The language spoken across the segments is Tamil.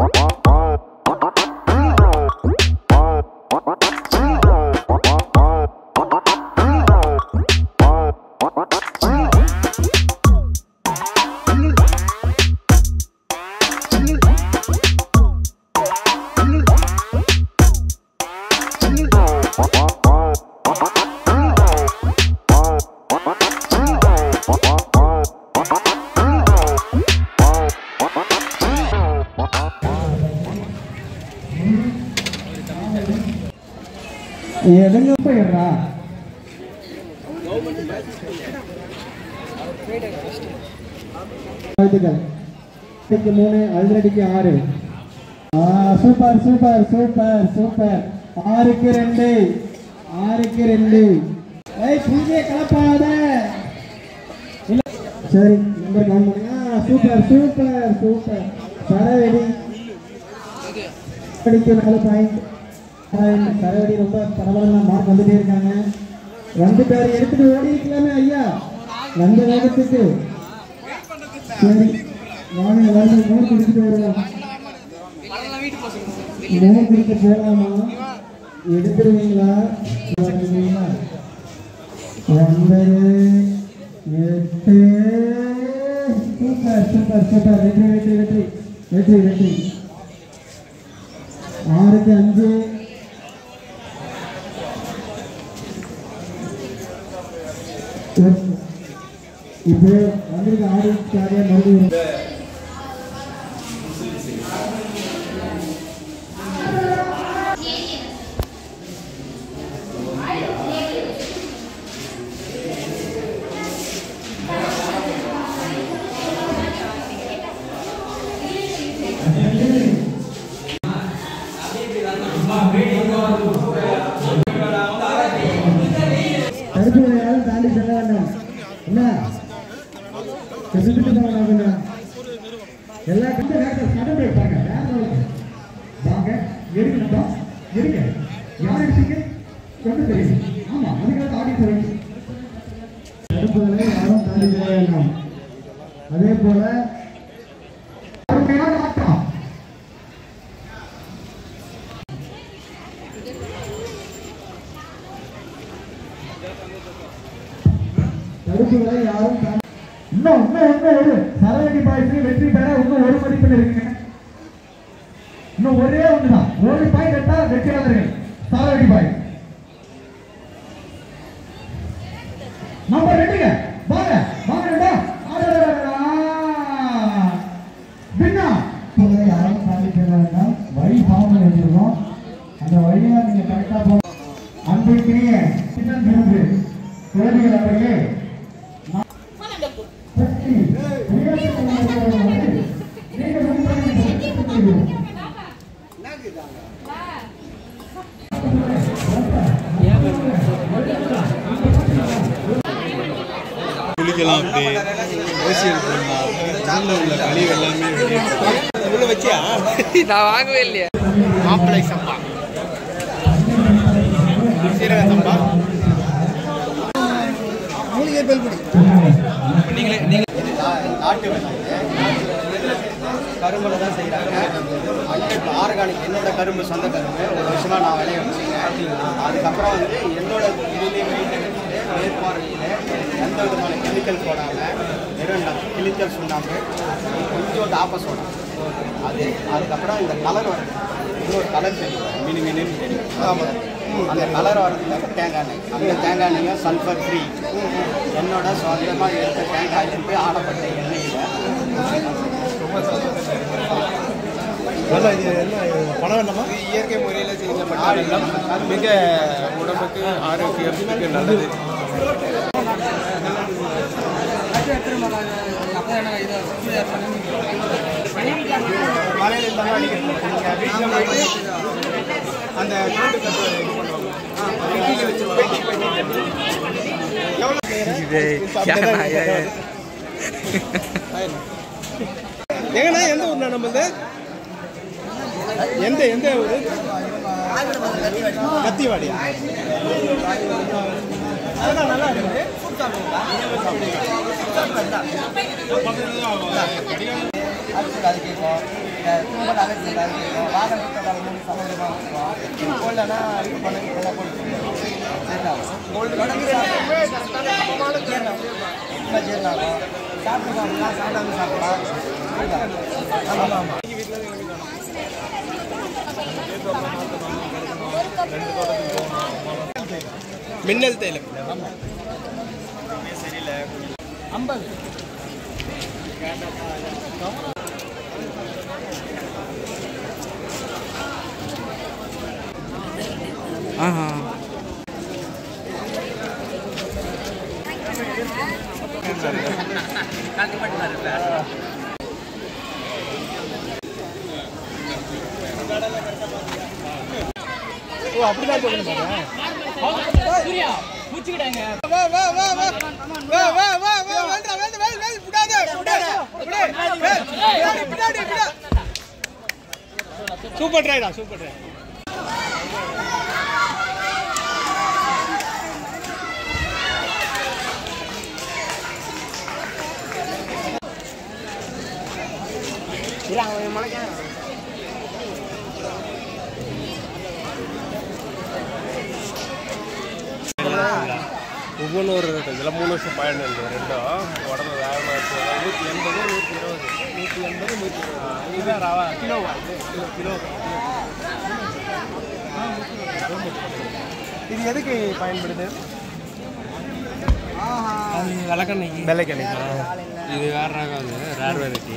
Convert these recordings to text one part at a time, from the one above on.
எதுங்க போயிடுறா வாழ்த்துக்கள் அடிக்கு மூணு அதிரடிக்கு ஆறு ஆ சூப்பர் சூப்பர் சூப்பர் சூப்பர் ஆறுக்கு ரெண்டு ஆறுக்கு ரெண்டு ஏய் புதிய கலப்பாத இல்ல சரி நம்பர் கவுண்ட் பண்ணுங்க ஆ, சூப்பர் சூப்பர் சூப்பர் சரவெடி அடிக்கு நாலு பாயிண்ட் சரவெடி ரொம்ப பரவாயில்ல மார்க் வந்துட்டே இருக்காங்க வந்துட்டாரு எடுத்துட்டு ஓடி இருக்கலாமே ஐயா வந்த வேகத்துக்கு சரி வாங்க எல்லாரும் மோர் குடிச்சிட்டு வருவோம் மோர் குடிக்க போகலாமா எடுத்துருவீங்களா வருவீங்களா ஒன்பது எட்டு சூப்பர் சூப்பர் சூப்பர் வெற்றி வெற்றி வெற்றி வெற்றி வெற்றி ஆறுக்கு அஞ்சு இப்போ வந்திருக்க ஆறு காரியம் மறுபடியும் தடுப்பு யாரும் தாண்டி செல்ல வேண்டாம் என்ன சுத்திட்டு போக வேண்டாம் எல்லா கிட்ட வேகத்தில் சடம் போய் பாருங்க வேற level. வாங்க எடுக்கணும் எடுங்க யார் எடுத்தீங்க சொல்ல தெரியும் ஆமா அதுக்காக ஆடி சொல்லணும் தடுப்புகளை யாரும் தாண்டி போக வேண்டாம் அதே போல அருமையான ஆட்டம் தடுப்புகளை யாரும் தா- இன்னும் இன்னும் இன்னும் ஒரு சரவணி பாய்ஸ் வெற்றி பெற இன்னும் ஒரு மதிப்பெண் இருக்குங்க இன்னும் ஒரே ஒண்ணுதான் ஒரு பாயிண்ட் எடுத்தா வெற்றியாளர்கள் சரவணி பாய் நம்பர் ரெண்டுங்க வாங்க வாங்க ரெண்டா அடடடடா. பின்னா போல யாரும் சாதிக்க வேண்டாம் வழி ஃபார்ம் பண்ணி வச்சிருக்கோம் அந்த வழியா நீங்க கரெக்டா போ அன்பிற்குரிய சின்ன விருது குழந்தைகள் அவர்களே சக்தி, உயர்ந்த உணர்வுகளோடு நீங்கள் முன்பணி குளிக்கலாம் அப்படி ஓசியல் போடலாம் உள்ள உள்ள கழிவு எல்லாமே வெளியே உள்ள வச்சியா நான் வாங்கவே இல்லையே மாப்பிள்ளை சம்பா சீரக சம்பா நீங்களே நீங்க நாட்டு கரும்புல தான் செய்கிறாங்க ஆர்கானிக் என்னோட கரும்பு சொந்த கரும்பு ஒரு வருஷமா நான் விளைய வச்சுருக்கேன் அதுக்கப்புறம் வந்து என்னோட இதுலேயே மெயின்டெனன்ஸ் மேற்பார்வையில் எந்த விதமான கெமிக்கல் போடாமல் வெறும் இந்த கிளிக்கல் சுண்ணாம்பு கொஞ்சம் தாப்ப சோடா அது அதுக்கப்புறம் இந்த கலர் வருது இன்னொரு கலர் தெரியும் மினி மினின்னு தெரியும் ஆமாம் அந்த கலர் வரதுக்காக தேங்காய் எண்ணெய் அந்த தேங்காய் எண்ணெயும் சல்ஃபர் ஃப்ரீ என்னோட சொந்தமாக எடுத்த தேங்காயிலிருந்து ஆடப்பட்ட எண்ணெயில் நல்லா இது என்ன பணம் வேண்டாமா இது இயற்கை முறையில் செய்யப்பட்ட மிக உடம்புக்கு ஆரோக்கியத்துக்கு நல்லது மலையில இருந்தாலும் அடிக்கிறது வீட்டில் போயிட்டு அந்த கூண்டு கட்டு இது பண்ணுவாங்க பெட்டியில் வச்சு பெட்டி பெட்டி எங்கண்ணா எந்த ஊர்ண்ணா நம்மளது எந்த எந்த ஊர் கத்திவாடியா அதெல்லாம் நல்லா இருக்குது அது கேட்கும் இந்த தும்பல் அலர்ஜி இருக்கும் வாகனத்தோட மூணு சம்மந்தமாக இருக்கும் கோல்டனா இது பண்ணி நல்லா போட்டு சரிங்களா தொடர்ந்து சாப்பிட்டு ஜீரணாகும் சாப்பிட்டு சாப்பிடலாம் சாப்பிடாம சாப்பிடலாம் சரிங்களா ஆமாம் ஆமாம் மின்னல் தைலம் ஐம்பது ஆஹா ஓ அப்படிதான் சொல்லணும் வா வா வா வா வா வா வா வா வேண்டா வேண்டா வேண்டா விடாதே விடாதே விடாதே விடாதே விடா சூப்பர் ட்ரைடா சூப்பர் ட்ரை ஒவ்வொன்றும் ஒரு ரேட்டு இதில் மூணு வருஷம் பயணம் இல்லை ரெண்டும் உடம்பு வேகமாக இருக்குது நூற்றி எண்பது நூற்றி இருபது நூற்றி எண்பது நூற்றி இருபது இதுதான் ரவா கிலோவா இது கிலோ கிலோ இது எதுக்கு பயன்படுது விளக்கெண்ணெய் வெள்ளைக்கெண்ணெய் இது வேற ரகம் அது ரேர் வெரைட்டி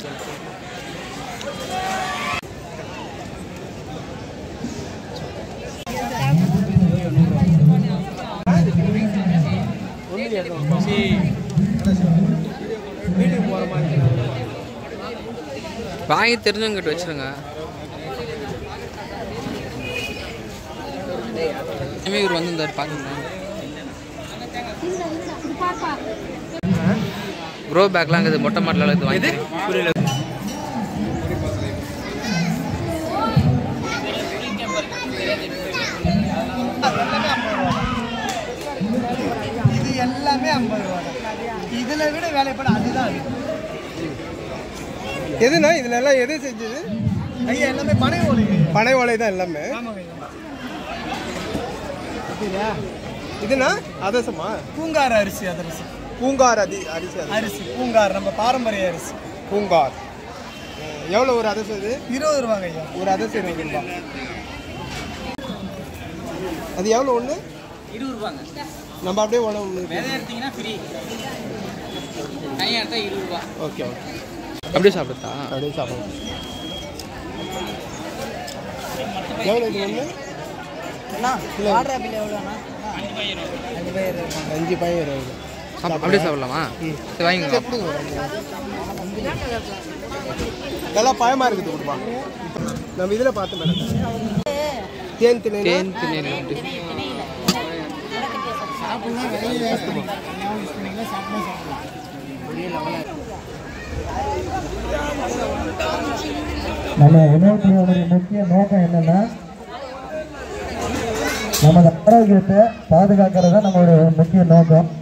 வீட்டுக்கு போகிற மாதிரி வாங்கி தெரிஞ்சவங்கிட்ட வச்சிருங்க இனிமே இவர் வந்திருந்தார் பாக்குங்க க்ரோ பேக்லாம் இருக்குது மொட்டை மாடல இது வாங்கி புரியல இது எல்லாமே ஐம்பது ரூபா இதில் விட வேலைப்பட அதுதான் அது எதுனா இதுல எல்லாம் எது செஞ்சது ஐயா எல்லாமே பனை ஓலை பனை ஓலை தான் எல்லாமே ஆமாங்க இதுனா அதசமா பூங்கார் அரிசி அது அரிசி பூங்கார் அதி அரிசி அது. அரிசி பூங்கார் நம்ம பாரம்பரிய அரிசி பூங்கார் எவ்வளோ ஒரு அதசம் இது இருபது ரூபாங்க ஐயா ஒரு அதசம் இருபது ரூபாய் அது எவ்வளோ ஒன்று இருபது ரூபாங்க நம்ம அப்படியே உணவு விதை எடுத்தீங்கன்னா ஃப்ரீ தனியாக எடுத்தால் இருபது ரூபா ஓகே ஓகே அப்படியே சாப்பிடுதா அப்படியே சாப்பிடலாம் எவ்வளோ இது ஒன்று அஞ்சு பையன் இருபது சாப்பிட அப்படியே சாப்பிடலாமா சரி வாங்கிக்கலாம் கொடுங்க ஒரு அஞ்சு. இதெல்லாம் பயமாக இருக்குது கொடுப்பா நம்ம இதில் பார்த்து மேடம் தேன் திணை தேன் திணை அப்படி நம்ம உணவுத்துறையுடைய முக்கிய நோக்கம் என்னன்னா நமது ஆரோக்கியத்தை பாதுகாக்கிறது தான் நம்மளுடைய முக்கிய நோக்கம்